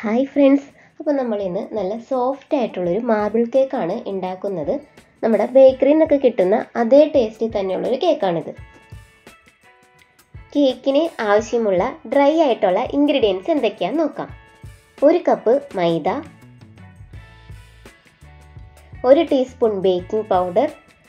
hi friends അപ്പോൾ നമ്മൾ ഇന്ന് നല്ല സോഫ്റ്റ് ആയിട്ടുള്ളൊരു മാർബിൾ കേക്കാണ് ഉണ്ടാക്കുന്നത് നമ്മുടെ ബേക്കറിയിൽ നിന്നൊക്കെ കിട്ടുന്ന അതേ ടേസ്റ്റിൽ തന്നെയുള്ളൊരു കേക്കാണിത് കേക്കിന് ആവശ്യമുള്ള ഡ്രൈ ആയിട്ടുള്ള ഇൻഗ്രീഡിയൻസ് എന്തൊക്കെയാണെന്ന് നോക്കാം ഒരു കപ്പ് മൈദ ഒരു ടീസ്പൂൺ ബേക്കിംഗ് പൗഡർ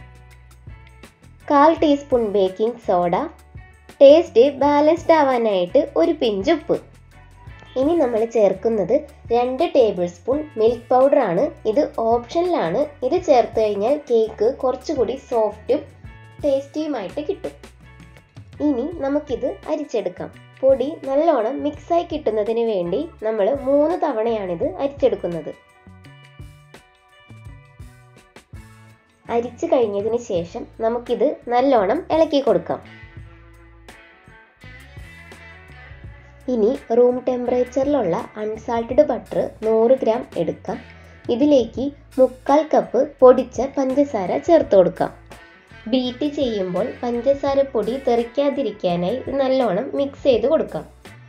കാൽ teaspoon baking soda taste balanced ആവാനായിട്ട് ഒരു പിഞ്ച് ഉപ്പ് ഇനി നമ്മൾ ചേർക്കുന്നത് രണ്ട് ടേബിൾ സ്പൂൺ മിൽക്ക് പൗഡർ ആണ് ഇത് ഓപ്ഷനിലാണ് ഇത് ചേർത്ത് കഴിഞ്ഞാൽ കേക്ക് കുറച്ചുകൂടി സോഫ്റ്റും ടേസ്റ്റിയുമായിട്ട് കിട്ടും ഇനി നമുക്കിത് അരിച്ചെടുക്കാം പൊടി നല്ലോണം മിക്സായി കിട്ടുന്നതിന് വേണ്ടി നമ്മൾ മൂന്ന് തവണയാണിത് അരിച്ചെടുക്കുന്നത് അരിച്ചു കഴിഞ്ഞതിന് ശേഷം നമുക്കിത് നല്ലോണം ഇളക്കി കൊടുക്കാം ഇനി റൂം ടെമ്പറേച്ചറിലുള്ള അൺസാൾട്ടഡ് ബട്ടർ നൂറ് ഗ്രാം എടുക്കാം ഇതിലേക്ക് മുക്കാൽ കപ്പ് പൊടിച്ച പഞ്ചസാര ചേർത്ത് കൊടുക്കാം ബീറ്റ് ചെയ്യുമ്പോൾ പഞ്ചസാര പൊടി തെറിക്കാതിരിക്കാനായി ഇത് നല്ലോണം മിക്സ് ചെയ്ത് കൊടുക്കാം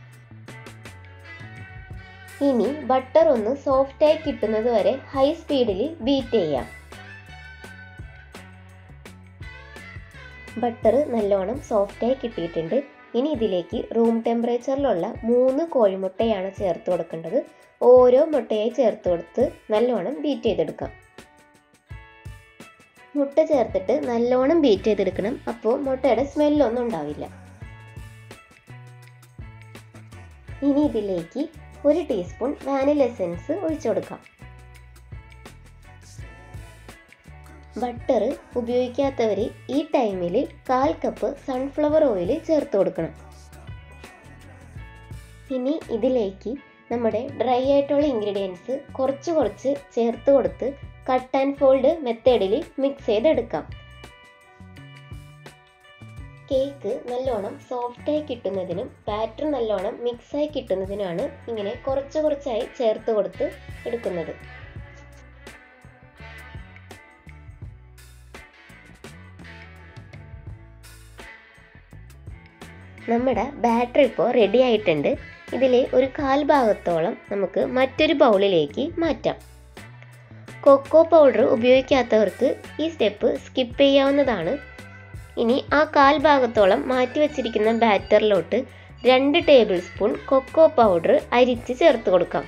ഇനി ബട്ടർ ഒന്ന് സോഫ്റ്റായി കിട്ടുന്നത് വരെ ഹൈ സ്പീഡിൽ ബീറ്റ് ചെയ്യാം ബട്ടർ നല്ലോണം സോഫ്റ്റായി കിട്ടിയിട്ടുണ്ട് ഇനി ഇതിലേക്ക് റൂം ടെമ്പറേച്ചറിലുള്ള മൂന്ന് കോഴിമുട്ടയാണ് ചേർത്ത് കൊടുക്കേണ്ടത് ഓരോ മുട്ടയായി ചേർത്ത് കൊടുത്ത് നല്ലോണം ബീറ്റ് ചെയ്തെടുക്കാം മുട്ട ചേർത്തിട്ട് നല്ലോണം ബീറ്റ് ചെയ്തെടുക്കണം അപ്പോൾ മുട്ടയുടെ സ്മെല്ലൊന്നും ഉണ്ടാവില്ല ഇനി ഇതിലേക്ക് ഒരു ടീസ്പൂൺ വാനില എസൻസ് ഒഴിച്ചു കൊടുക്കാം ബട്ടർ ഉപയോഗിക്കാത്തവർ ഈ ടൈമിൽ കാൽ കപ്പ് സൺഫ്ലവർ ഓയിൽ ചേർത്ത് കൊടുക്കണം ഇനി ഇതിലേക്ക് നമ്മുടെ ഡ്രൈ ആയിട്ടുള്ള ഇൻഗ്രീഡിയൻസ് കുറച്ച് കുറച്ച് ചേർത്ത് കൊടുത്ത് കട്ട് ആൻഡ് ഫോൾഡ് മെത്തേഡിൽ മിക്സ് ചെയ്തെടുക്കാം കേക്ക് നല്ലോണം സോഫ്റ്റായി കിട്ടുന്നതിനും ബാറ്റർ നല്ലോണം മിക്സായി കിട്ടുന്നതിനാണ് ഇങ്ങനെ കുറച്ച് കുറച്ചായി ചേർത്ത് കൊടുത്ത് എടുക്കുന്നത് നമ്മുടെ ബാറ്റർ ഇപ്പോൾ റെഡി ആയിട്ടുണ്ട് ഇതിൽ ഒരു കാൽ ഭാഗത്തോളം നമുക്ക് മറ്റൊരു ബൗളിലേക്ക് മാറ്റാം കൊക്കോ പൗഡർ ഉപയോഗിക്കാത്തവർക്ക് ഈ സ്റ്റെപ്പ് സ്കിപ്പ് ചെയ്യാവുന്നതാണ് ഇനി ആ കാൽ ഭാഗത്തോളം മാറ്റി വച്ചിരിക്കുന്ന ബാറ്ററിലോട്ട് രണ്ട് ടേബിൾ സ്പൂൺ കൊക്കോ പൗഡർ അരിച്ച് ചേർത്ത് കൊടുക്കാം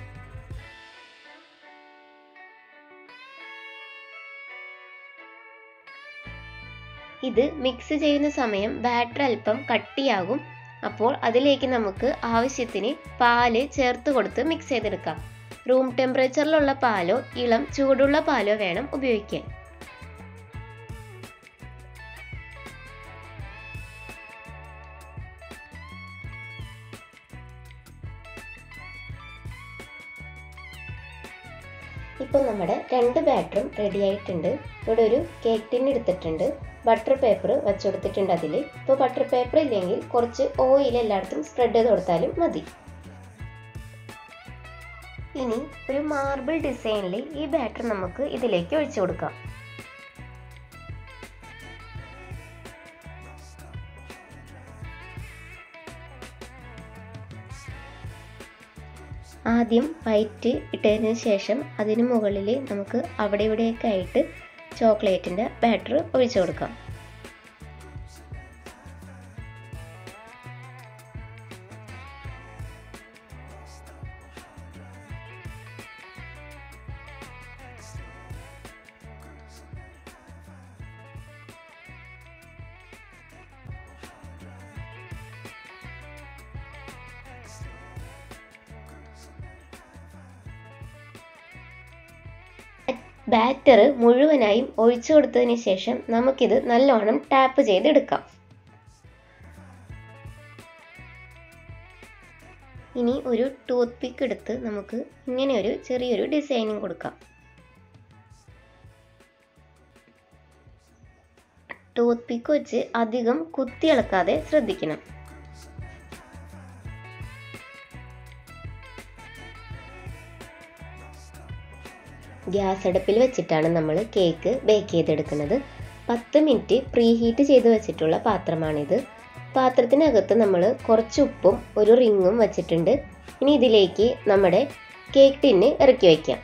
ഇത് മിക്സ് ചെയ്യുന്ന സമയം ബാറ്റർ അല്പം കട്ടിയാകും അപ്പോൾ അതിലേക്ക് നമുക്ക് ആവശ്യത്തിന് പാല് ചേർത്ത് കൊടുത്ത് മിക്സ് ചെയ്തെടുക്കാം റൂം ടെമ്പറേച്ചറിലുള്ള പാലോ ഇളം ചൂടുള്ള പാലോ വേണം ഉപയോഗിക്കാൻ ഇപ്പോൾ നമ്മുടെ രണ്ട് ബാറ്ററും റെഡി ആയിട്ടുണ്ട് ഇവിടെ ഒരു കേക്ക് ടിൻ എടുത്തിട്ടുണ്ട് ബട്ടർ പേപ്പർ വെച്ചുകൊടുത്തിട്ടുണ്ട് അതിൽ ഇപ്പോൾ ബട്ടർ പേപ്പർ ഇല്ലെങ്കിൽ കുറച്ച് ഓയിൽ എല്ലായിടത്തും സ്പ്രെഡ് ചെയ്ത് കൊടുത്താലും മതി ഇനി ഒരു മാർബിൾ ഡിസൈനിൽ ഈ ബാറ്റർ നമുക്ക് ഇതിലേക്ക് ഒഴിച്ചു കൊടുക്കാം ആദ്യം വൈറ്റ് ഇട്ടതിന് ശേഷം അതിന് മുകളിൽ നമുക്ക് അവിടെ ഇവിടെയൊക്കെ ആയിട്ട് ചോക്ലേറ്റിൻ്റെ ബാറ്റർ ഒഴിച്ചു കൊടുക്കാം ബാറ്റർ മുഴുവനായും ഒഴിച്ചു കൊടുത്തതിന് ശേഷം നമുക്കിത് നല്ലോണം ടാപ്പ് ചെയ്തെടുക്കാം ഇനി ഒരു ടൂത്ത് പിക്ക് എടുത്ത് നമുക്ക് ഇങ്ങനെ ഒരു ചെറിയൊരു ഡിസൈനിങ് കൊടുക്കാം ടൂത്ത് പിക്ക് വെച്ച് അധികം കുത്തി ഇളക്കാതെ ശ്രദ്ധിക്കണം ഗ്യാസ് അടുപ്പിൽ വെച്ചിട്ടാണ് നമ്മൾ കേക്ക് ബേക്ക് ചെയ്തെടുക്കുന്നത് പത്ത് മിനിറ്റ് പ്രീ ഹീറ്റ് ചെയ്ത് വെച്ചിട്ടുള്ള പാത്രമാണിത് പാത്രത്തിനകത്ത് നമ്മൾ കുറച്ച് ഉപ്പും ഒരു റിങ്ങും വച്ചിട്ടുണ്ട് ഇനി ഇതിലേക്ക് നമ്മുടെ കേക്ക് ടിന്ന് ഇറക്കി വയ്ക്കാം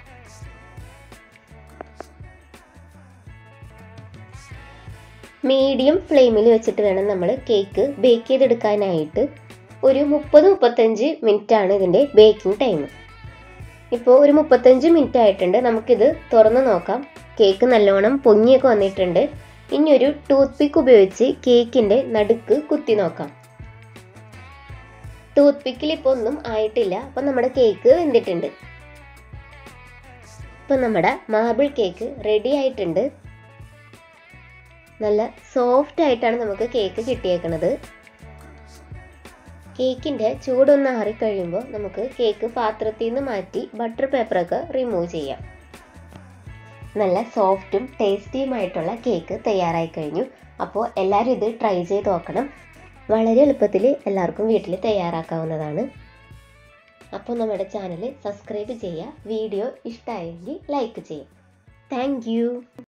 മീഡിയം ഫ്ലെയിമിൽ വെച്ചിട്ട് വേണം നമ്മൾ കേക്ക് ബേക്ക് ചെയ്തെടുക്കാനായിട്ട് ഒരു മുപ്പത് മുപ്പത്തഞ്ച് മിനിറ്റ് ആണ് ഇതിൻ്റെ ബേക്കിംഗ് ടൈം ഇപ്പോൾ ഒരു മുപ്പത്തഞ്ച് മിനിറ്റ് ആയിട്ടുണ്ട് നമുക്കിത് തുറന്ന് നോക്കാം കേക്ക് നല്ലോണം പൊങ്ങിയൊക്കെ വന്നിട്ടുണ്ട് ഇനി ഒരു ടൂത്ത് പിക്ക് ഉപയോഗിച്ച് കേക്കിൻ്റെ നടുക്ക് കുത്തി നോക്കാം ടൂത്ത് പിക്കിൽ ഇപ്പോൾ ഒന്നും ആയിട്ടില്ല അപ്പം നമ്മുടെ കേക്ക് വെന്തിട്ടുണ്ട് ഇപ്പം നമ്മുടെ മാർബിൾ കേക്ക് റെഡി ആയിട്ടുണ്ട് നല്ല സോഫ്റ്റ് ആയിട്ടാണ് നമുക്ക് കേക്ക് കിട്ടിയേക്കണത് കേക്കിൻ്റെ ചൂടൊന്ന് ആറിക്കഴിയുമ്പോൾ നമുക്ക് കേക്ക് പാത്രത്തിൽ നിന്ന് മാറ്റി ബട്ടർ പേപ്പറൊക്കെ റിമൂവ് ചെയ്യാം നല്ല സോഫ്റ്റും ടേസ്റ്റിയുമായിട്ടുള്ള കേക്ക് തയ്യാറായി കഴിഞ്ഞു അപ്പോൾ എല്ലാവരും ഇത് ട്രൈ ചെയ്ത് നോക്കണം വളരെ എളുപ്പത്തിൽ എല്ലാവർക്കും വീട്ടിൽ തയ്യാറാക്കാവുന്നതാണ് അപ്പോൾ നമ്മുടെ ചാനൽ സബ്സ്ക്രൈബ് ചെയ്യുക വീഡിയോ ഇഷ്ടമായെങ്കിൽ ലൈക്ക് ചെയ്യുക താങ്ക്